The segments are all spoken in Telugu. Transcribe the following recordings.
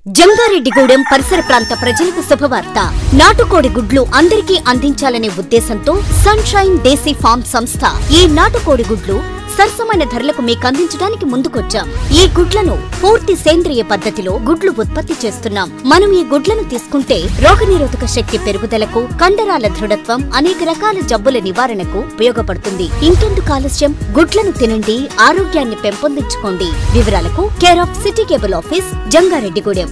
జంగారెడ్డిగూడెం పరిసర ప్రాంత ప్రజలకు శుభవార్త నాటుకోడి గుడ్లు అందరికీ అందించాలనే ఉద్దేశంతో సన్షైన్ దేశీ ఫార్మ్ సంస్థ ఈ నాటుకోడి గుడ్లు సరసమైన ధరలకు మీకు అందించడానికి ముందుకొచ్చాం ఈ గుడ్లను పూర్తి సేంద్రియ పద్ధతిలో గుడ్లు ఉత్పత్తి చేస్తున్నాం మనం ఈ గుడ్లను తీసుకుంటే రోగనిరోధక శక్తి పెరుగుదలకు కండరాల దృఢత్వం అనేక రకాల జబ్బుల నివారణకు ఉపయోగపడుతుంది ఇంకెందుకు ఆలస్యం గుడ్లను తినండి ఆరోగ్యాన్ని పెంపొందించుకోండి వివరాలకు care of city cable office Jangareddygudem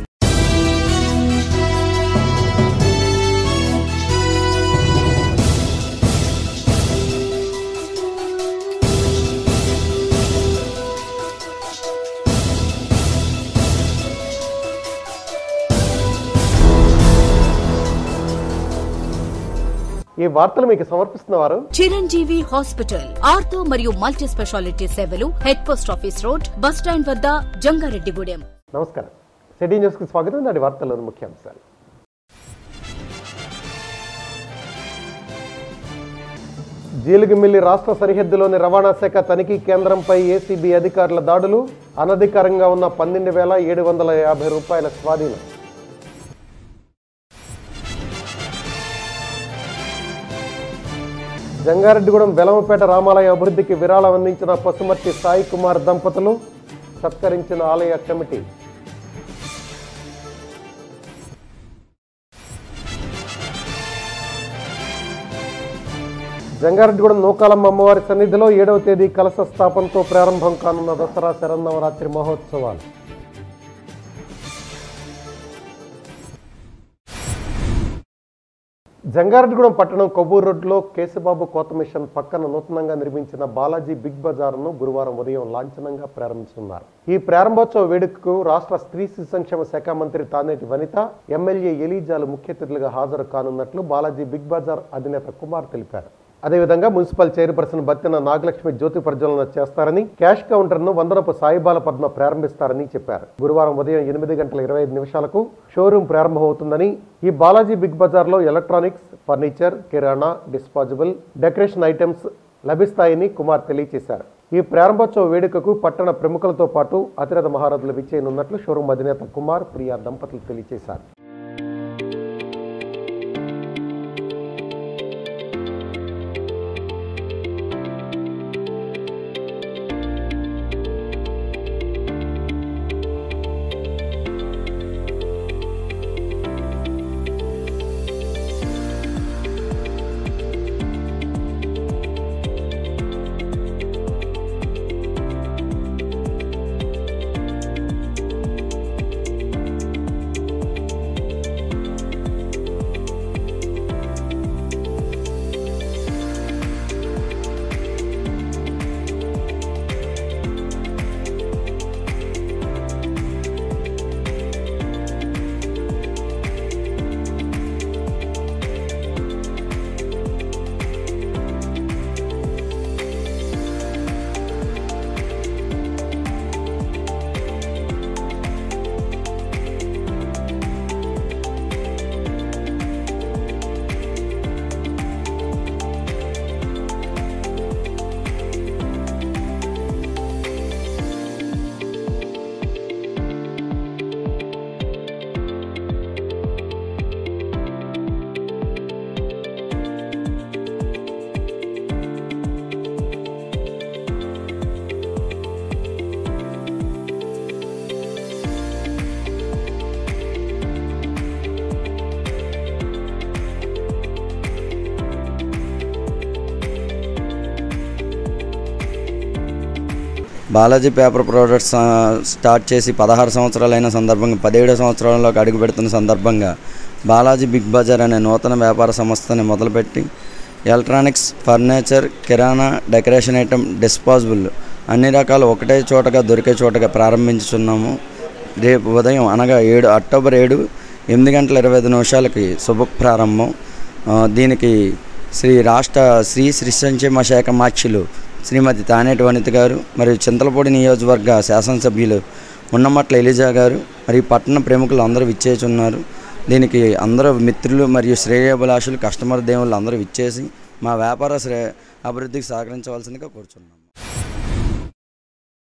ఈ వార్తలు మీకు సమర్పిస్తున్న వారు చిరంజీవి హాస్పిటల్ ఆర్థో మరియు మల్టీ స్పెషాలిటీ సేవలు head post office road bus stand వద్ద జంగారెడ్డిగూడెం నమస్కారం సిటీ న్యూస్ కి స్వాగతం నాటి వార్తల్లోని ముఖ్యాంశాలు జీలుగుమిల్లి రాష్ట్ర సరిహద్దులోని రవాణా శాఖ తనిఖీ కేంద్రంపై ఏసీబీ అధికారుల దాడులు అనధికారంగా ఉన్న పన్నెండు వేల ఏడు వందల యాభై రూపాయల స్వాధీనం జంగారెడ్డిగూడెం వెలమపేట రామాలయ అభివృద్ధికి విరాళం అందించిన పసుమర్తి సాయి కుమార్ దంపతులు సత్కరించిన ఆలయ కమిటీ జంగారెడ్డిగూడెం నూకాలమ్మ అమ్మవారి సన్నిధిలో ఏడవ తేదీ కలశ స్థాపనతో ప్రారంభం కానున్న దసరా శరన్నవరాత్రి మహోత్సవాలు జంగారెడ్డిగూడెం పట్టణం కొవ్వూరు రోడ్లో కేశబాబు కోత మిషన్ పక్కన నూతనంగా నిర్మించిన బాలాజీ బిగ్ బజార్ను గురువారం ఉదయం లాంఛనంగా ప్రారంభిస్తున్నారు ఈ ప్రారంభోత్సవ వేడుకకు రాష్ట్ర స్త్రీ శిశు సంక్షేమ శాఖ మంత్రి తానేటి వనిత ఎమ్మెల్యే ఎలీజాలు ముఖ్య అతిథులుగా హాజరు కానున్నట్లు బాలాజీ బిగ్ బజార్ అధినేత కుమార్ తెలిపారు అదేవిధంగా మున్సిపల్ చైర్పర్సన్ బత్తిన నాగలక్ష్మి జ్యోతి ప్రజ్వలన చేస్తారని క్యాష్ కౌంటర్ ను వందనపు సాయిబాల పద్మ ప్రారంభిస్తారని చెప్పారు గురువారం ఉదయం ఎనిమిది గంటల ఇరవై ఐదు నిమిషాలకు షోరూం ప్రారంభమవుతుందని ఈ బాలాజీ బిగ్ బజార్ లో ఎలక్ట్రానిక్స్ ఫర్నిచర్ కిరాణా డిస్పాజబుల్ డెకరేషన్ ఐటమ్స్ లభిస్తాయని కుమార్ తెలియజేశారు ఈ ప్రారంభోత్సవ వేడుకకు పట్టణ ప్రముఖులతో పాటు అతిరథ మహారథులు విచ్చేయనున్నట్లు షోరూం అధినేత కుమార్ ప్రియా దంపతులు తెలియజేశారు బాలాజీ పేపర్ ప్రొడక్ట్స్ ఆ, స్టార్ట్ చేసి పదహారు సంవత్సరాలైన సందర్భంగా పదిహేడు సంవత్సరాల్లోకి అడుగు పెడుతున్న సందర్భంగా బాలాజీ బిగ్ బజార్ అనే నూతన వ్యాపార సంస్థని మొదలుపెట్టి ఎలక్ట్రానిక్స్ ఫర్నిచర్ కిరాణా డెకరేషన్ ఐటమ్ డిస్పాజబుల్ అన్ని రకాలు ఒకటే చోటగా దొరికే చోటగా ప్రారంభించుతున్నాము రేపు ఉదయం అనగా ఏడు అక్టోబర్ ఏడు ఎనిమిది గంటల ఇరవై ఐదు నిమిషాలకి శుభ ప్రారంభం ఆ, దీనికి శ్రీ రాష్ట్ర శ్రీ శ్రీ సంక్షేమ శాఖ మార్చులు శ్రీమతి తానేటి వనిత గారు మరియు చింతలపూడి నియోజకవర్గ శాసనసభ్యులు ఉన్నమట్ల ఎలిజా గారు మరియు పట్టణ ప్రముఖులు అందరూ విచ్చేస్తున్నారు దీనికి అందరూ మిత్రులు మరియు శ్రేయోభిలాషులు కస్టమర్ దేవుళ్ళు అందరూ విచ్చేసి మా వ్యాపార శ్రే అభివృద్ధికి సహకరించవలసిందిగా కోరుచున్నాము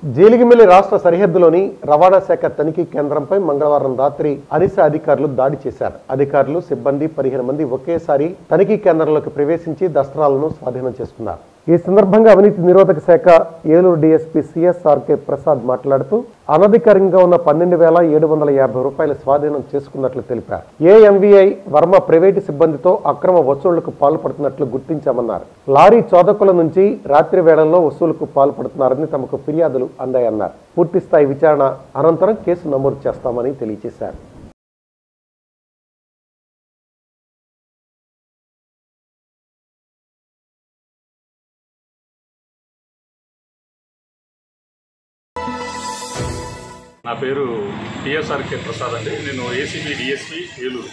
జీలిగిమిల్లి రాష్ట్ర సరిహద్దులోని రవాణా శాఖ తనిఖీ కేంద్రంపై మంగళవారం రాత్రి అనిస అధికారులు దాడి చేశారు అధికారులు సిబ్బంది పదిహేను మంది ఒకేసారి తనిఖీ కేంద్రంలోకి ప్రవేశించి దస్త్రాలను స్వాధీనం చేసుకున్నారు ఈ సందర్భంగా అవినీతి నిరోధక శాఖ ఏలూరు డీఎస్పీ సిఎస్ఆర్కే ప్రసాద్ మాట్లాడుతూ అనధికారికంగా ఉన్న పన్నెండు వేల ఏడు వందల యాభై రూపాయల స్వాధీనం చేసుకున్నట్లు తెలిపారు ఏఎంవీఐ వర్మ ప్రైవేటు సిబ్బందితో అక్రమ వసూళ్లకు పాల్పడుతున్నట్లు గుర్తించామన్నారు లారీ చోదకుల నుంచి రాత్రి వేళల్లో వసూలుకు పాల్పడుతున్నారని తమకు ఫిర్యాదులు అందాయన్నారు పూర్తి స్థాయి విచారణ అనంతరం కేసు నమోదు చేస్తామని తెలియజేశారు నా పేరు టిఎస్ఆర్కే ప్రసాద్ అండి నేను ఏసీబీ డిఎస్పి ఏలూరు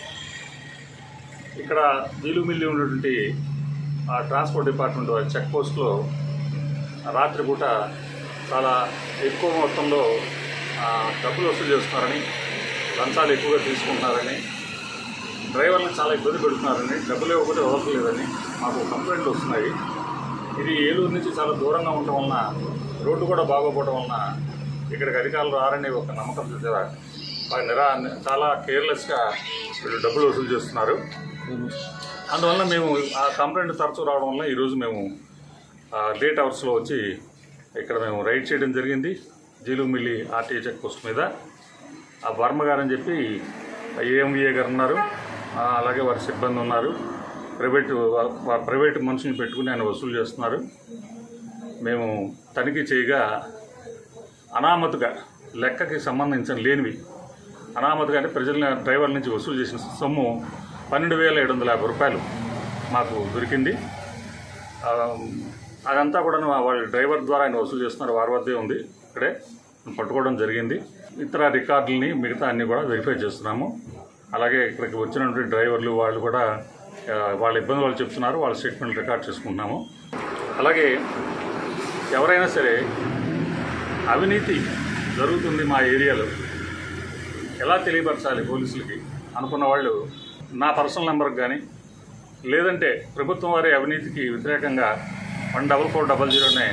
ఇక్కడ జీలుమిల్లి ఉన్నటువంటి ఆ ట్రాన్స్పోర్ట్ డిపార్ట్మెంట్ వారి చెక్ పోస్ట్లో రాత్రిపూట చాలా ఎక్కువ మొత్తంలో ఆ, డబ్బులు వసూలు చేస్తున్నారని లంచాలు ఎక్కువగా తీసుకుంటున్నారని డ్రైవర్లను చాలా ఇబ్బంది పెడుతున్నారని డబ్బులు ఇవ్వకపోతే వదలలేదని మాకు కంప్లైంట్లు వస్తున్నాయి ఇది ఏలూరు నుంచి చాలా దూరంగా ఉండటం వలన రోడ్డు కూడా బాగోపోవడం వలన ఇక్కడికి అధికారులు రారని ఒక నమ్మకం చూసారా వాళ్ళు నిరా చాలా కేర్లెస్గా వీళ్ళు డబ్బులు వసూలు చేస్తున్నారు అందువల్ల మేము ఆ కంప్లైంట్ తరచూ రావడం వల్ల ఈరోజు మేము లేట్ అవర్స్లో వచ్చి ఇక్కడ మేము రైడ్ చేయడం జరిగింది జీలుమిల్లి ఆర్టీఏ చెక్ పోస్ట్ మీద ఆ వర్మ గారు అని చెప్పి ఏఎంవిఏ గారు ఉన్నారు ఆ, అలాగే వారి సిబ్బంది ఉన్నారు ప్రైవేటు వా- వా- ప్రైవేటు మనుషుల్ని పెట్టుకుని ఆయన వసూలు చేస్తున్నారు మేము తనిఖీ చేయగా అనామతుగా లెక్కకి సంబంధించిన లేనివి అనామతుగా అంటే ప్రజల డ్రైవర్ల నుంచి వసూలు చేసిన సొమ్ము పన్నెండు వేల ఏడు వందల యాభై రూపాయలు మాకు దొరికింది ఆ, అదంతా కూడా వాళ్ళ డ్రైవర్ ద్వారా ఆయన వసూలు చేస్తున్నారు వారి వద్దే ఉంది ఇక్కడే పట్టుకోవడం జరిగింది ఇతర రికార్డులని మిగతా అన్ని కూడా వెరిఫై చేస్తున్నాము అలాగే ఇక్కడికి వచ్చినటువంటి డ్రైవర్లు వాళ్ళు కూడా ఆ, వాళ్ళ ఇబ్బందులు వాళ్ళు చెప్తున్నారు వాళ్ళ స్టేట్మెంట్ రికార్డ్ చేసుకుంటున్నాము అలాగే ఎవరైనా సరే అవినీతి జరుగుతుంది మా ఏరియాలో ఎలా తెలియపరచాలి పోలీసులకి అనుకున్న వాళ్ళు నా పర్సనల్ నెంబర్కి కానీ లేదంటే ప్రభుత్వం వారి అవినీతికి వ్యతిరేకంగా one double four double zero అనే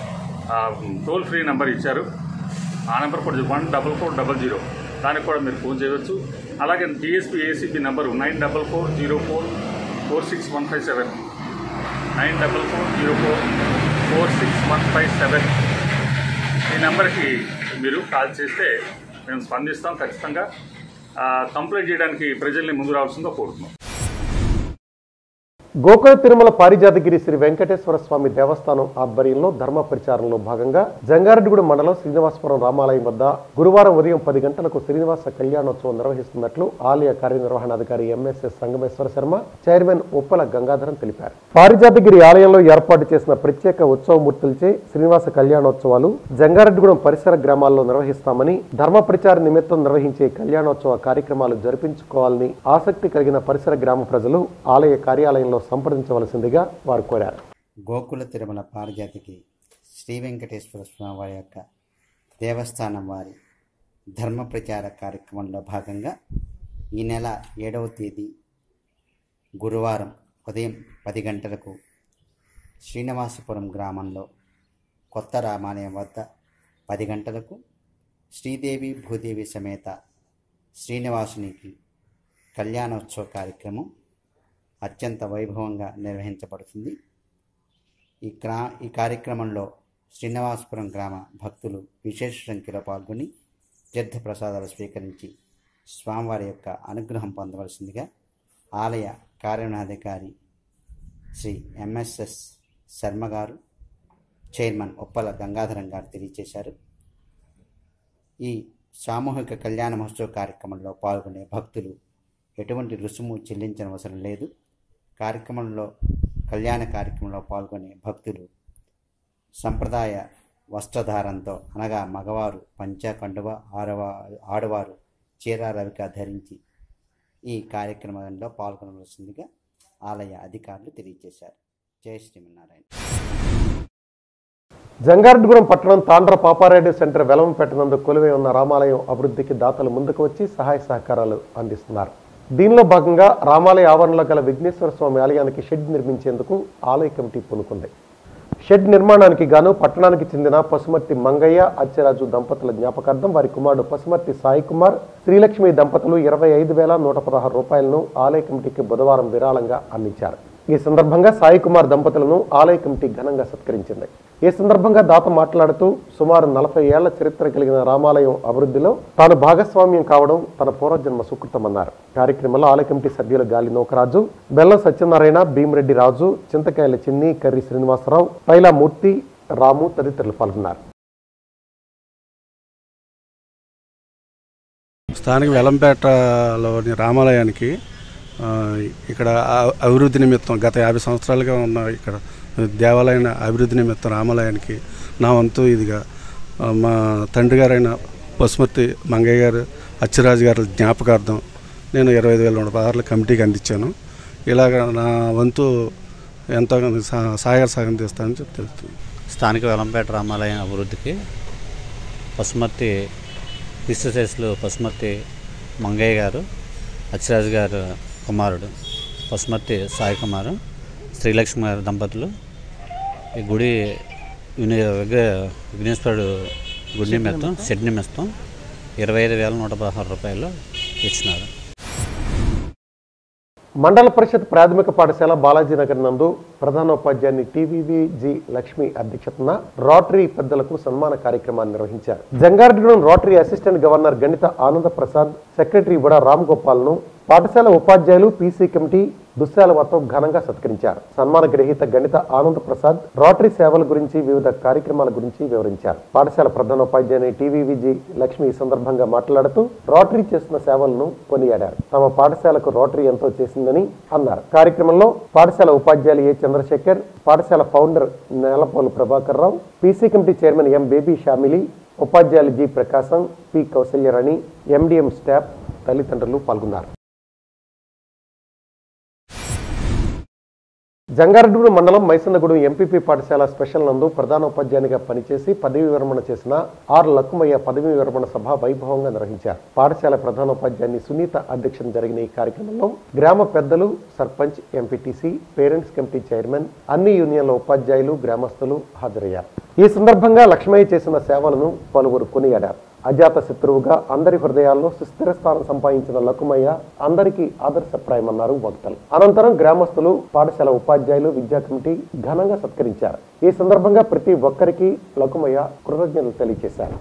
టోల్ ఫ్రీ నెంబర్ ఇచ్చారు ఆ నెంబర్ కూడా one double four double zero దానికి కూడా మీరు ఫోన్ చేయవచ్చు అలాగే DSP ACP number nine double four zero four four six one five seven nine double four zero four four six one five seven ఈ నెంబర్కి మీరు కాల్ చేస్తే మేము స్పందిస్తాం ఖచ్చితంగా ఆ, కంప్లైంట్ చేయడానికి ప్రజల్ని ముందు రావాల్సిందో కోరుతున్నాం గోకుల తిరుమల పారిజాతగిరి శ్రీ వెంకటేశ్వర స్వామి దేవస్థానం ఆధ్వర్యంలో ధర్మ ప్రచారంలో భాగంగా జంగారెడ్డిగూడెం మండలం శ్రీనివాసపురం రామాలయం వద్ద గురువారం ఉదయం పది గంటలకు శ్రీనివాస కళ్యాణోత్సవం నిర్వహిస్తున్నట్లు ఆలయ కార్యనిర్వహణాధికారి ఎంఎస్ఎస్ సంగమేశ్వర శర్మ చైర్మన్ ఉప్పల గంగాధరం తెలిపారు పారిజాతగిరి ఆలయంలో ఏర్పాటు చేసిన ప్రత్యేక ఉత్సవమూర్తులచే శ్రీనివాస కళ్యాణోత్సవాలు జంగారెడ్డిగూడెం పరిసర గ్రామాల్లో నిర్వహిస్తామని ధర్మ ప్రచార నిమిత్తం నిర్వహించే కళ్యాణోత్సవ కార్యక్రమాలు జరిపించుకోవాలని ఆసక్తి కలిగిన పరిసర గ్రామ ప్రజలు ఆలయ కార్యాలయంలో సంప్రదించవలసిందిగా వారు కోరారు గోకుల తిరుమల పారిజాతికి శ్రీ వెంకటేశ్వర స్వామి వారి యొక్క దేవస్థానం వారి ధర్మ ప్రచార కార్యక్రమంలో భాగంగా ఈ నెల ఏడవ తేదీ గురువారం ఉదయం పది గంటలకు శ్రీనివాసపురం గ్రామంలో కొత్త రామాలయం వద్ద పది గంటలకు శ్రీదేవి భూదేవి సమేత శ్రీనివాసునికి కళ్యాణోత్సవ కార్యక్రమం అత్యంత వైభవంగా నిర్వహించబడుతుంది ఈ క్రా ఈ కార్యక్రమంలో శ్రీనివాసపురం గ్రామ భక్తులు విశేష సంఖ్యలో పాల్గొని తీర్థ ప్రసాదాలు స్వీకరించి స్వామివారి యొక్క అనుగ్రహం పొందవలసిందిగా ఆలయ కార్యనిర్వహణాధికారి శ్రీ ఎంఎస్ఎస్ శర్మ గారు చైర్మన్ ఉప్పల గంగాధరం గారు తెలియజేశారు ఈ సామూహిక కళ్యాణ మహోత్సవ కార్యక్రమంలో పాల్గొనే భక్తులు ఎటువంటి రుసుము చెల్లించనవసరం లేదు కార్యక్రమంలో కళ్యాణ కార్యక్రమంలో పాల్గొనే భక్తులు సంప్రదాయ వస్త్రధారంతో అనగా మగవారు పంచా కండువ ఆడవ ఆడవారు చీర రవిక ధరించి ఈ కార్యక్రమంలో పాల్గొనవలసిందిగా ఆలయ అధికారులు తెలియజేశారు జై శ్రీమన్నారాయణ జంగారెడ్డిగూడెం పట్టణం తాండ్ర పాపారెడ్డి సెంటర్ వెలమ పెట్టినందుకు కొలువై ఉన్న రామాలయం అభివృద్ధికి దాతలు ముందుకు వచ్చి సహాయ సహకారాలు అందిస్తున్నారు దీనిలో భాగంగా రామాలయ ఆవరణలో గల విఘ్నేశ్వర స్వామి ఆలయానికి షెడ్ నిర్మించేందుకు ఆలయ కమిటీ పూనుకుంది షెడ్ నిర్మాణానికి గాను పట్టణానికి చెందిన పసుమర్తి మంగయ్య అచ్చరాజు దంపతుల జ్ఞాపకార్థం వారి కుమారుడు పసుమర్తి సాయి కుమార్ శ్రీలక్ష్మి దంపతులు ఇరవై ఐదు వేల నూట పదహారు రూపాయలను ఆలయ కమిటీకి బుధవారం విరాళంగా అందించారు ఈ సందర్భంగా సాయి కుమార్ దంపతులను ఆలయ కమిటీ ఘనంగా సత్కరించింది ఈ సందర్భంగా దాత మాట్లాడుతూ సుమారు నలభై ఏళ్ల చరిత్ర కలిగిన రామాలయం అభివృద్ధిలో తాను భాగస్వామ్యం కావడం తన పూర్వజన్మ సుకృతమన్నారు కార్యక్రమంలో ఆలయ కమిటీ సభ్యులు గాలి నోకరాజు బెల్లం సత్యనారాయణ భీమిరెడ్డి రాజు చింతకాయల చిన్ని కర్రి శ్రీనివాసరావు పైలా మూర్తి రాము తదితరులు పాల్గొన్నారు స్థానిక వెలంపేటలోని రామాలయానికి ఆ, ఇక్కడ ఆ- అభివృద్ధి నిమిత్తం గత యాభై సంవత్సరాలుగా ఉన్న ఇక్కడ దేవాలయం అభివృద్ధి నిమిత్తం రామాలయానికి నా వంతు ఇదిగా ఆ, మా తండ్రి గారైన పశుమతి మంగయ్య గారు అచ్చిరాజు గారి జ్ఞాపకార్థం నేను ఇరవై ఐదు వేల నూట పదహారులు కమిటీకి అందించాను ఇలాగ నా వంతు ఎంతో సా- సహాయ సహాయం చేస్తానని చెప్పి తెలుస్తుంది స్థానిక వెలంపేట రామాలయం అభివృద్ధికి పశుమతి క్రిస్తుశేషులు పశుమతి మంగయ్య గారు అచ్చిరాజు గారు కుమారుడు పశుమతి సాయి కుమారు శ్రీలక్ష్మి గారి దంపతులు ఈ గుడి విని విగ్ర విఘ్నేశ్వరుడు గుడి నిమిత్తం షెడ్ నిమిత్తం ఇరవై ఐదు వేల నూట పదహారు రూపాయలు ఇచ్చినారు మండల పరిషత్ ప్రాథమిక పాఠశాల బాలాజీనగర్ నందు ప్రధానోపాధ్యాయుని టీవీవి జి లక్ష్మి అధ్యక్షతన రోటరీ పెద్దలకు సన్మాన కార్యక్రమాన్ని నిర్వహించారు జంగారెడ్డిగూడెం రోటరీ అసిస్టెంట్ గవర్నర్ గణిత ఆనంద ప్రసాద్ సెక్రటరీ బుడ రామ్ గోపాల్ ను పాఠశాల ఉపాధ్యాయులు పీసీ కమిటీ దుశ్శాల మొత్తం ఘనంగా సత్కరించారు సన్మాన గ్రహీత గణిత ఆనంద ప్రసాద్ రోటరీ సేవల గురించి వివిధ కార్యక్రమాల గురించి వివరించారు పాఠశాల ప్రధానోపాధ్యాయుని టీవీవిజి లక్ష్మి ఈ సందర్భంగా మాట్లాడుతూ రోటరీ చేస్తున్న సేవలను కొనియాడారు తమ పాఠశాలకు రోటరీ ఎంతో చేసిందని అన్నారు కార్యక్రమంలో పాఠశాల ఉపాధ్యాయులు ఏ చంద్రశేఖర్ పాఠశాల founder Nelapolu Prabhakar Rao PC committee chairman M Baby Shamili ఉపాధ్యాయులు G Prakasam P Kausalyarani MDM staff తల్లిదండ్రులు పాల్గొన్నారు జంగారెడ్డిగూడెం మండలం మైసన్నగూడెం ఎంపీపీ పాఠశాల స్పెషల్ నందు ప్రధానోపాధ్యాయునిగా పనిచేసి పదవి విరమణ చేసిన ఆర్ లక్కుమయ్య పదవి విరమణ సభ వైభవంగా నిర్వహించారు పాఠశాల ప్రధానోపాధ్యాయుని సునీత అధ్యక్షన జరిగిన ఈ కార్యక్రమంలో గ్రామ పెద్దలు sarpanch MPTC parents committee chairman అన్ని యూనియన్ల ఉపాధ్యాయులు గ్రామస్తులు హాజరయ్యారు ఈ సందర్భంగా లక్ష్మయ్య చేసిన సేవలను పలువురు కొనియాడారు అజాత శత్రువుగా అందరి హృదయాల్లో సుస్థిర స్థానం సంపాదించిన లకుమయ్య అందరికీ ఆదర్శప్రాయమన్నారు వక్తలు అనంతరం గ్రామస్తులు పాఠశాల ఉపాధ్యాయులు విద్యా కమిటీ ఘనంగా సత్కరించారు ఈ సందర్భంగా ప్రతి ఒక్కరికి లకుమయ్య కృతజ్ఞతలు తెలియజేశారు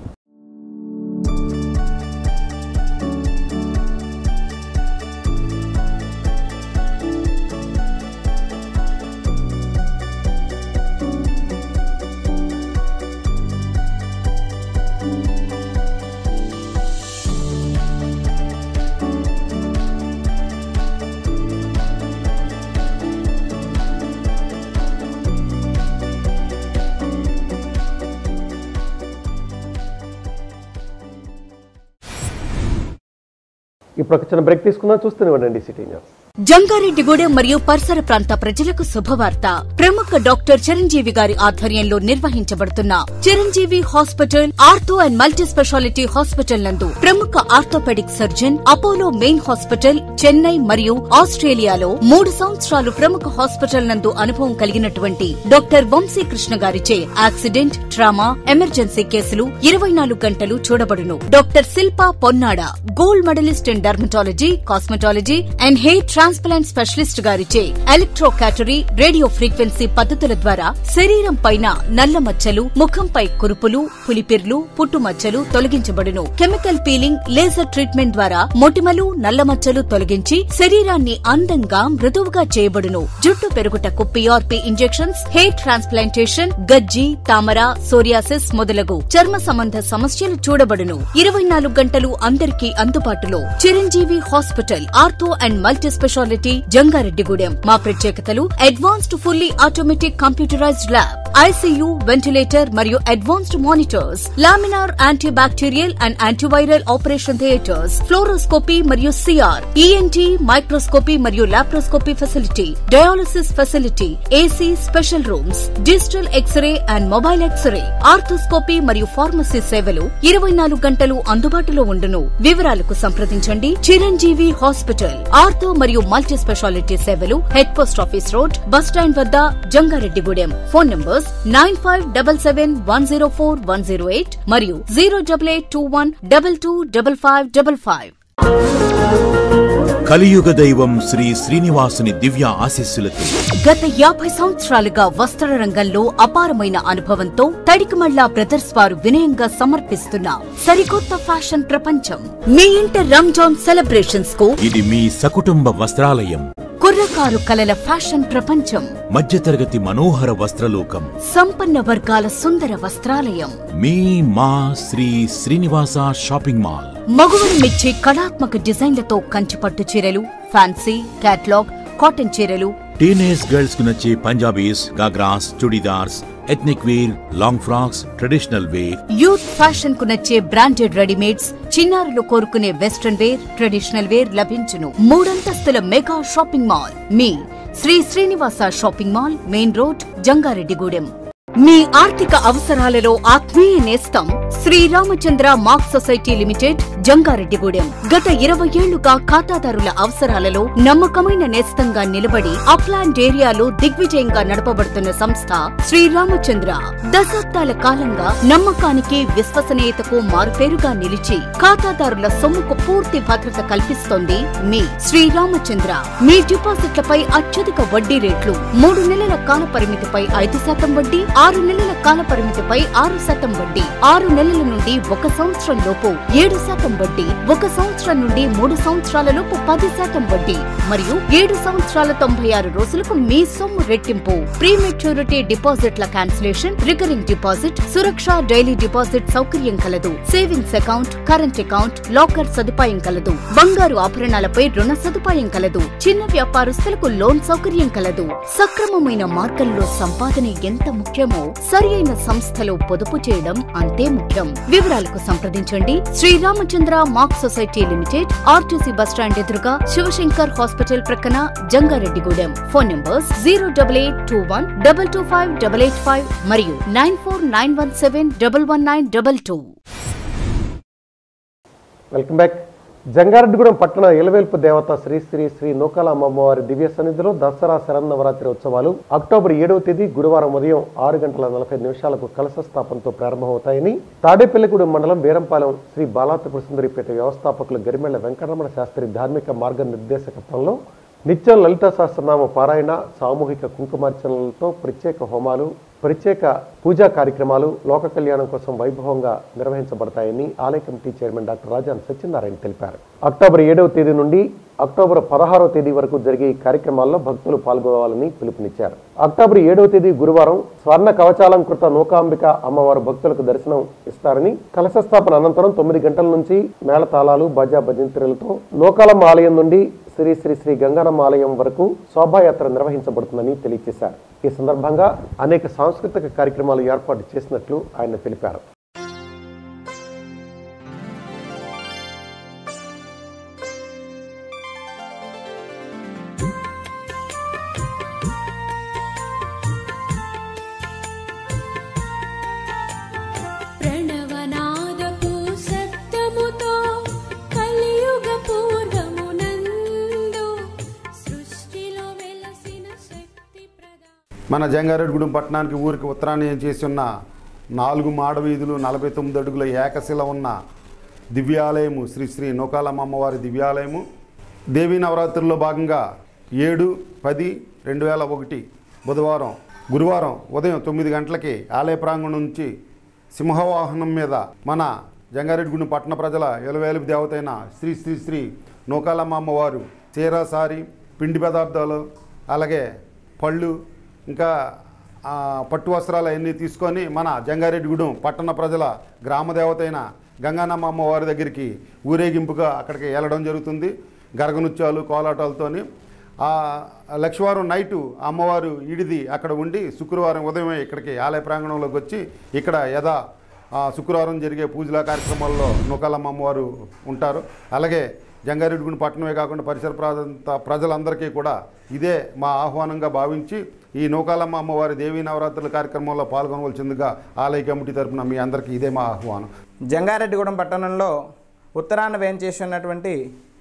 ఇప్పుడు ఒక చిన్న బ్రేక్ తీసుకుందాం చూస్తూనే ఉండండి సిటీ న్యూస్ జంగారెడ్డిగూడెం మరియు పరిసర ప్రాంత ప్రజలకు శుభవార్త ప్రముఖ డాక్టర్ చిరంజీవి గారి ఆధ్వర్యంలో నిర్వహించబడుతున్న Chiranjeevi hospital ortho and multi speciality hospital నందు ప్రముఖ orthopaedic surgeon Apollo main hospital Chennai మరియు ఆస్ట్రేలియాలో మూడు సంవత్సరాలు ప్రముఖ హాస్పిటల్ నందు అనుభవం కలిగినటువంటి డాక్టర్ వంశీ కృష్ణ గారిచే యాక్సిడెంట్ ట్రామా ఎమర్జెన్సీ కేసులు ఇరవై నాలుగు గంటలు చూడబడును doctor Shilpa Ponnada gold medalist in dermatology cosmetology and hair transplant specialist గారిచే ఎలక్ట్రో క్యాటరీ రేడియో ఫ్రీక్వెన్సీ పద్ధతుల ద్వారా శరీరం పైన నల్ల మచ్చలు ముఖంపై కురుపులు పులిపిర్లు పుట్టుమచ్చలు తొలగించబడును కెమికల్ పీలింగ్ లేజర్ ట్రీట్మెంట్ ద్వారా మొటిమలు నల్ల మచ్చలు తొలగించి శరీరాన్ని అందంగా మృదువుగా చేయబడును జుట్టు పెరుగుటకు పిఆర్పి ఇంజెక్షన్స్ హెయిర్ ట్రాన్స్ప్లాంటేషన్ గజ్జి తామర సోరియాసిస్ మొదలగు చర్మ సంబంధ సమస్యలు చూడబడును ఇరవై నాలుగు గంటలు అందరికీ అందుబాటులో Chiranjeevi hospital ortho and multi speciality Jangareddygudem మా ప్రత్యేకతలు advanced fully automatic computerised lab ICU ventilator మరియు advanced monitors laminar anti bacterial and antiviral operation theatres fluoroscopy మరియు సిఆర్ ఈఎన్టీ మైక్రోస్కోపీ మరియు laparoscopy facility dialysis facility AC special rooms digital X ray and mobile X ray arthroscopy మరియు ఫార్మసీ సేవలు ఇరవై నాలుగు గంటలు అందుబాటులో ఉండును వివరాలకు సంప్రదించండి చిరంజీవి హాస్పిటల్ ఆర్థో మరియు మరియు మల్టీ స్పెషాలిటీ సేవలు head post office road bus stand వద్ద Jangareddygudem phone numbers nine five double seven one zero four one zero eight మరియు zero double eight two one double two double five double five కలియుగ దైవం శ్రీ శ్రీనివాసుని దివ్య ఆశీస్సులతో గత యాభై సంవత్సరాలుగా వస్త్ర రంగంలో అపారమైన అనుభవంతో తడికమళ్ళ బ్రదర్స్ వారు వినయంగా సమర్పిస్తున్న సరికొత్త ఫ్యాషన్ ప్రపంచం మీ ఇంట రంజాన్ సెలబ్రేషన్స్ కు ఇది మీ సకుటుంబ వస్త్రాలయం కుర్రకారు కలల ఫ్యాషన్ ప్రపంచం మధ్యతరగతి మనోహర వస్త్రలోకం సంపన్న వర్గాల సుందర వస్త్రాలయం మీ మా శ్రీ శ్రీనివాస షాపింగ్ మాల్ మగువలు మెచ్చే కళాత్మక డిజైన్లతో కంచిపట్టు చీరలు ఫ్యాన్సీ క్యాట్లాగ్ కాటన్ చీరలు టీనేజ్ గర్ల్స్ కు నచ్చే Punjabis ghagras churidars ethnic wear long frocks traditional wear youth fashion కు నచ్చే బ్రాండెడ్ రెడీమేడ్స్ చిన్నారులు కోరుకునే వెస్ట్రన్ వేర్ ట్రెడిషనల్ వేర్ లభించును మూడంతస్తుల మెగా షాపింగ్ మాల్ మీ Shri Srinivasa shopping mall main road Jangareddygudem మీ ఆర్థిక అవసరాలలో ఆత్మీయ నేస్తం Sriramachandra mark society limited Jangareddygudem గత ఇరవై ఏళ్లుగా ఖాతాదారుల అవసరాలలో నమ్మకమైన నేస్తంగా నిలబడి అప్లాండ్ ఏరియాలో దిగ్విజయంగా నడపబడుతున్న సంస్థ శ్రీరామచంద్ర దశాబ్దాల కాలంగా నమ్మకానికి విశ్వసనీయతకు మారుపేరుగా నిలిచి ఖాతాదారుల సొమ్ముకు పూర్తి భద్రత కల్పిస్తోంది మీ శ్రీరామచంద్ర మీ డిపాజిట్లపై అత్యధిక వడ్డీ రేట్లు మూడు నెలల కాల పరిమితిపై ఐదు శాతం వడ్డీ ఆరు నెలల కాల పరిమితిపై ఆరు శాతం వడ్డీ ఆరు నెలల నుండి ఒక సంవత్సరం లోపు ఏడు శాతం వడ్డీ ఒక సంవత్సరం నుండి మూడు సంవత్సరాల లోపు పది శాతం వడ్డీ మరియు ఏడు సంవత్సరాల తొంభై ఆరు రోజులకు మీ సొమ్ము రెట్టింపు ప్రీ మెచ్యూరిటీ డిపాజిట్ల క్యాన్సిలేషన్ రికరింగ్ డిపాజిట్ సురక్ష డైలీ డిపాజిట్ సౌకర్యం కలదు savings account current account locker సదుపాయం కలదు బంగారు ఆభరణాలపై రుణ సదుపాయం కలదు చిన్న వ్యాపారస్తులకు లోన్ సౌకర్యం కలదు సక్రమమైన మార్గంలో సంపాదన ఎంత ముఖ్యమో సరి అయిన సంస్థలో పొదుపు చేయడం అంతే ముఖ్యం వివరాలకు సంప్రదించండి Sriramachandra mark society limited RTC bus stand ఎదురుగా శివశంకర్ హాస్పిటల్ ప్రక్కన Jangareddygudem phone numbers zero double eight two one double two five double eight five మరియు nine four nine one seven double one nine double two welcome back Jangareddygudem పట్టణ ఇలవేల్పు దేవత శ్రీ శ్రీ శ్రీ నూకాల అమ్మవారి దివ్య సన్నిధిలో దసరా శరన్నవరాత్రి ఉత్సవాలు అక్టోబర్ ఏడవ తేదీ గురువారం ఉదయం ఆరు గంటల నలభై నిమిషాలకు కలశ స్థాపనతో ప్రారంభమవుతాయని తాడేపల్లిగూడెం మండలం వీరంపాలెం శ్రీ బాలాత్రిపుర సుందరిపేట వ్యవస్థాపకులు గరిమెళ్ల వెంకటరమణ శాస్త్రి ధార్మిక మార్గనిర్దేశకత్వంలో నిత్యం లలిత సహస్రనామ పారాయణ సామూహిక కుంకుమార్చనలతో ప్రత్యేక హోమాలు ప్రత్యేక పూజా కార్యక్రమాలు లోక కళ్యాణం కోసం వైభవంగా నిర్వహించబడతాయని ఆలయ committee chairman doctor Rajan Satyanarayana తెలిపారు అక్టోబర్ ఏడవ తేదీ నుండి అక్టోబర్ పదహారవ తేదీ వరకు జరిగే ఈ కార్యక్రమాల్లో భక్తులు పాల్గొనాలని పిలుపునిచ్చారు అక్టోబర్ ఏడవ తేదీ గురువారం స్వర్ణ కవచాలంకృత నూకాంబిక అమ్మవారు భక్తులకు దర్శనం ఇస్తారని కలశ స్థాపన అనంతరం తొమ్మిది గంటల నుంచి మేళతాళాలు బజా భజంత్రులతో నూకాలమ్మ ఆలయం నుండి శ్రీ శ్రీ శ్రీ గంగారమ్మ ఆలయం వరకు శోభాయాత్ర నిర్వహించబడుతుందని తెలియజేశారు ఈ సందర్భంగా అనేక సాంస్కృతిక కార్యక్రమాలు ఏర్పాటు చేసినట్లు ఆయన తెలిపారు ప్రణవనాదపు సత్యముతో కలియుగ పూర్వమునందు సృష్టిలో వెలసిన శక్తి ప్రదా మన జంగారెడ్డిగూడెం పట్టణానికి ఊరికి ఉత్తరాన్ని చేసి ఉన్న నాలుగు మాడ వీధులు నలభై తొమ్మిది అడుగుల ఏకశిల ఉన్న దివ్యాలయము శ్రీ శ్రీ నూకాలమ్మ అమ్మవారి దివ్యాలయము దేవీ నవరాత్రుల్లో భాగంగా ఏడు పది రెండు వేల ఒకటి బుధవారం గురువారం ఉదయం తొమ్మిది గంటలకి ఆలయ ప్రాంగణం నుంచి సింహవాహనం మీద మన జంగారెడ్డిగూడెం పట్టణ ప్రజల ఎలవేలుపు దేవత అయిన శ్రీ శ్రీ శ్రీ నూకాలమ్మ అమ్మవారు చీర సారి పిండి పదార్థాలు అలాగే పళ్ళు ఇంకా ఆ, పట్టు వస్త్రాలు అవన్నీ తీసుకొని మన జంగారెడ్డిగూడెం పట్టణ ప్రజల గ్రామ దేవత అయిన గంగానమ్మ అమ్మవారి దగ్గరికి ఊరేగింపుగా అక్కడికి వెళ్ళడం జరుగుతుంది గరగనుత్యాలు కోలాటాలతోని ఆ లక్షవారం నైటు అమ్మవారు ఇడిది అక్కడ ఉండి శుక్రవారం ఉదయమే ఇక్కడికి ఆలయ ప్రాంగణంలోకి వచ్చి ఇక్కడ యథా ఆ, శుక్రవారం జరిగే పూజల కార్యక్రమాల్లో నూకాలమ్మ అమ్మవారు ఉంటారు అలాగే జంగారెడ్డిగూడెం పట్టణమే కాకుండా పరిసర ప్రాంత ప్రజలందరికీ కూడా ఇదే మా ఆహ్వానంగా భావించి ఈ నూకాలమ్మ అమ్మవారి దేవీ నవరాత్రుల కార్యక్రమంలో పాల్గొనవలసిందిగా ఆలయ కమిటీ తరపున మీ అందరికీ ఇదే మా ఆహ్వానం జంగారెడ్డిగూడెం పట్టణంలో ఉత్తరాన వేంచేసి ఉన్నటువంటి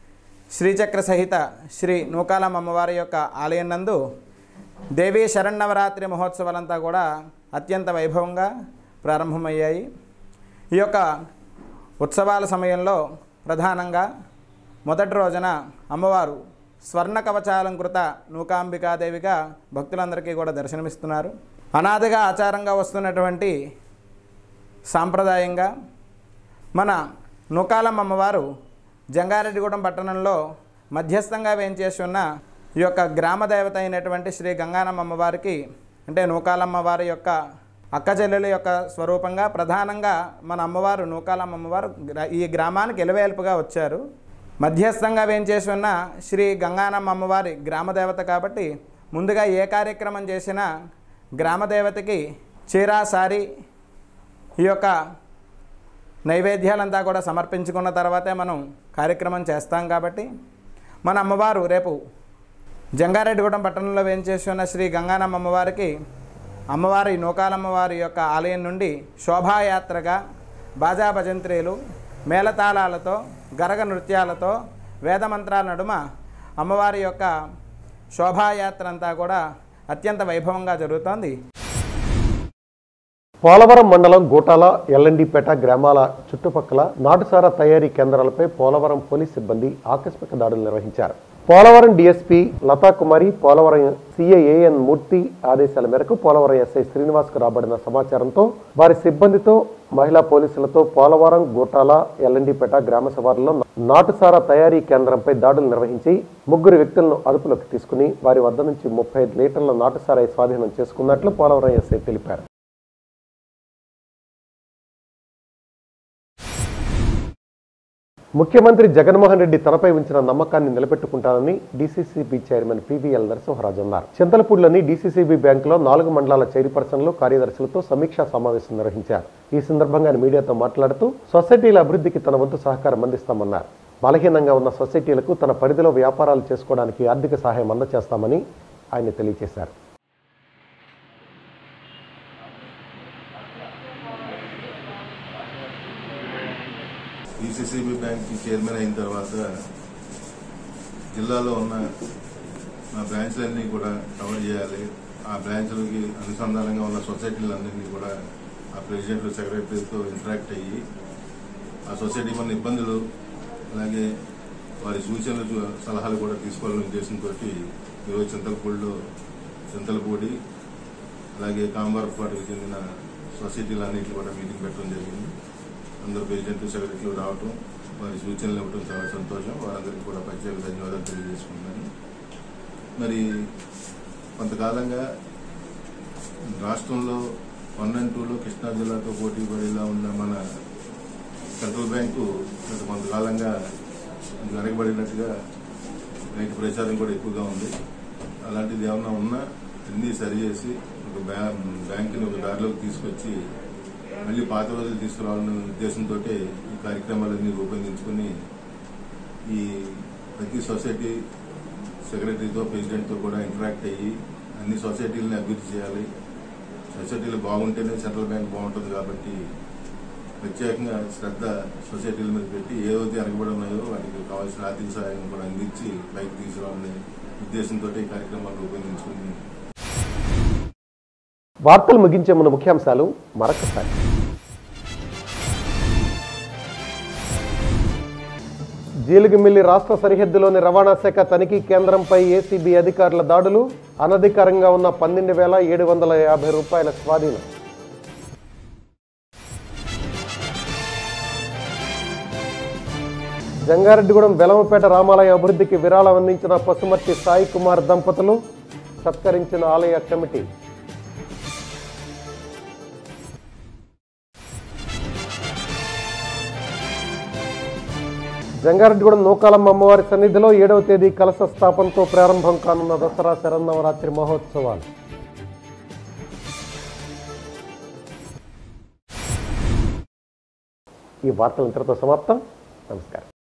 శ్రీచక్ర సహిత శ్రీ నూకాలం అమ్మవారి యొక్క ఆలయం నందు దేవీ శరణవరాత్రి మహోత్సవాలంతా కూడా అత్యంత వైభవంగా ప్రారంభమయ్యాయి ఈ యొక్క ఉత్సవాల సమయంలో ప్రధానంగా మొదటి రోజున అమ్మవారు స్వర్ణ కవచాలంకృత నూకాంబికాదేవిగా భక్తులందరికీ కూడా దర్శనమిస్తున్నారు అనాదిగా ఆచారంగా వస్తున్నటువంటి సాంప్రదాయంగా మన నూకాలమ్మ అమ్మవారు జంగారెడ్డిగూడెం పట్టణంలో మధ్యస్థంగా వేంచేసి ఉన్న ఈ యొక్క గ్రామ దేవత అయినటువంటి శ్రీ గంగానమ్మ అమ్మవారికి అంటే నూకాలమ్మ వారి యొక్క అక్క చెల్లెల యొక్క స్వరూపంగా ప్రధానంగా మన అమ్మవారు నూకాలమ్మ అమ్మవారు గ్రా- ఈ గ్రామానికి ఎలవేల్పుగా వచ్చారు మధ్యస్థంగా వేంచేసి ఉన్న శ్రీ గంగానమ్మ అమ్మవారి గ్రామ దేవత కాబట్టి ముందుగా ఏ కార్యక్రమం చేసినా గ్రామ దేవతకి చీరా సారీ ఈ యొక్క నైవేద్యాలంతా కూడా సమర్పించుకున్న తర్వాతే మనం కార్యక్రమం చేస్తాం కాబట్టి మన అమ్మవారు రేపు జంగారెడ్డిగూడెం పట్టణంలో వేంచేసి ఉన్న శ్రీ గంగానమ్మ అమ్మవారికి అమ్మవారి నూకాలమ్మవారి యొక్క ఆలయం నుండి శోభాయాత్రగా బాజా భజంత్రీలు మేళతాళాలతో గరగ నృత్యాలతో వేదమంత్రాల నడుమ అమ్మవారి యొక్క శోభాయాత్ర అంతా కూడా అత్యంత వైభవంగా జరుగుతోంది పోలవరం మండలం గోటాల ఎల్ఎండిపేట గ్రామాల చుట్టుపక్కల నాటుసారా తయారీ కేంద్రాలపై పోలవరం పోలీస్ సిబ్బంది ఆకస్మిక దాడులు నిర్వహించారు పోలవరం డీఎస్పీ లతా కుమారి పోలవరం సిఐఏఎన్ మూర్తి ఆదేశాల మేరకు పోలవరం ఎస్ఐ శ్రీనివాస్కు రాబడిన సమాచారంతో వారి సిబ్బందితో మహిళా పోలీసులతో పోలవరం గోటాల ఎల్ఎండిపేట గ్రామ శివారులో నాటుసారా తయారీ కేంద్రంపై దాడులు నిర్వహించి ముగ్గురు వ్యక్తులను అదుపులోకి తీసుకుని వారి వద్ద నుంచి ముప్పై లీటర్ల నాటుసారాయి స్వాధీనం చేసుకున్నట్లు పోలవరం ఎస్ఐ తెలిపారు ముఖ్యమంత్రి జగన్మోహన్ రెడ్డి తనపై ఉంచిన నమ్మకాన్ని నిలబెట్టుకుంటానని డీసీసీబీ చైర్మన్ పివిఎల్ నరసింహరాజు అన్నారు చింతలపూడిలోని డీసీసీబీ బ్యాంకులో నాలుగు మండలాల చైర్పర్సన్లు కార్యదర్శులతో సమీక్షా సమావేశం నిర్వహించారు ఈ సందర్భంగా ఆయన మీడియాతో మాట్లాడుతూ సొసైటీల అభివృద్ధికి తన వంతు సహకారం అందిస్తామన్నారు బలహీనంగా ఉన్న సొసైటీలకు తన పరిధిలో వ్యాపారాలు చేసుకోవడానికి ఆర్థిక సహాయం అందజేస్తామని ఆయన తెలియజేశారు ఈసీసీబీ బ్యాంక్కి చైర్మన్ అయిన తర్వాత జిల్లాలో ఉన్న మా బ్రాంచ్లన్నీ కూడా కవర్ చేయాలి ఆ బ్రాంచ్లకి అనుసంధానంగా ఉన్న సొసైటీలందరినీ కూడా ఆ ప్రెసిడెంట్ సెక్రటరీతో ఇంటరాక్ట్ అయ్యి ఆ సొసైటీ మన ఇబ్బందులు అలాగే వారి సూచనలు చూ- సలహాలు కూడా తీసుకోవాలనే ఉద్దేశంతో ఈరోజు చింతలపూడిలో చింతలపూడి అలాగే కాంబారపాటుకు చెందిన సొసైటీలన్నింటినీ కూడా మీటింగ్ పెట్టడం జరిగింది అందరూ ప్రెసిడెంట్ సెక్రటరీలు రావటం వారి సూచనలు ఇవ్వటం చాలా సంతోషం వారందరికీ కూడా ప్రత్యేక ధన్యవాదాలు తెలియజేసుకుంటున్నాను మరి కొంతకాలంగా రాష్ట్రంలో వన్ అండ్ టూలో కృష్ణా జిల్లాతో పోటీ పడేలా ఉన్న మన సెంట్రల్ బ్యాంకు గత కొంతకాలంగా వెనకబడినట్టుగా రైతు ప్రచారం కూడా ఎక్కువగా ఉంది అలాంటిది ఏమన్నా ఉన్నా అన్నీ సరిచేసి ఒక బ్యా బ్యాంకుని ఒక దారిలోకి తీసుకొచ్చి మళ్ళీ పాత రోజులు తీసుకురావాలనే ఉద్దేశంతో ఈ కార్యక్రమాలన్నీ రూపొందించుకుని ఈ ప్రతి సొసైటీ సెక్రటరీతో ప్రెసిడెంట్తో కూడా ఇంటరాక్ట్ అయ్యి అన్ని సొసైటీలని అభివృద్ధి చేయాలి సొసైటీలు బాగుంటేనే సెంట్రల్ బ్యాంక్ బాగుంటుంది కాబట్టి ప్రత్యేకంగా శ్రద్ధ సొసైటీల మీద పెట్టి ఏదైతే వెనకబడి ఉన్నాయో వాటికి కావాల్సిన ఆర్థిక సహాయం కూడా అందించి పైకి తీసుకురావాలనే ఉద్దేశంతో ఈ కార్యక్రమాలు రూపొందించుకుని వార్తలు ముగించే ముందు ముఖ్యాంశాలు మరొకసారి జీలుగిమిల్లి రాష్ట్ర సరిహద్దులోని రవాణా శాఖ తనిఖీ కేంద్రంపై ఏసీబీ అధికారుల దాడులు అనధికారంగా ఉన్న పన్నెండు వేల ఏడు వందల యాభై రూపాయల స్వాధీనం జంగారెడ్డిగూడెం వెలమపేట రామాలయ అభివృద్ధికి విరాళం అందించిన పశుమర్తి సాయి కుమార్ దంపతులు సత్కరించిన ఆలయ కమిటీ జంగారెడ్డిగూడెం నూకాలమ్మ అమ్మవారి సన్నిధిలో ఏడవ తేదీ కలశ స్థాపనతో ప్రారంభం కానున్న దసరా శరన్నవరాత్రి మహోత్సవాలు ఈ వార్తలు ఇంతటితో సమాప్తం నమస్కారం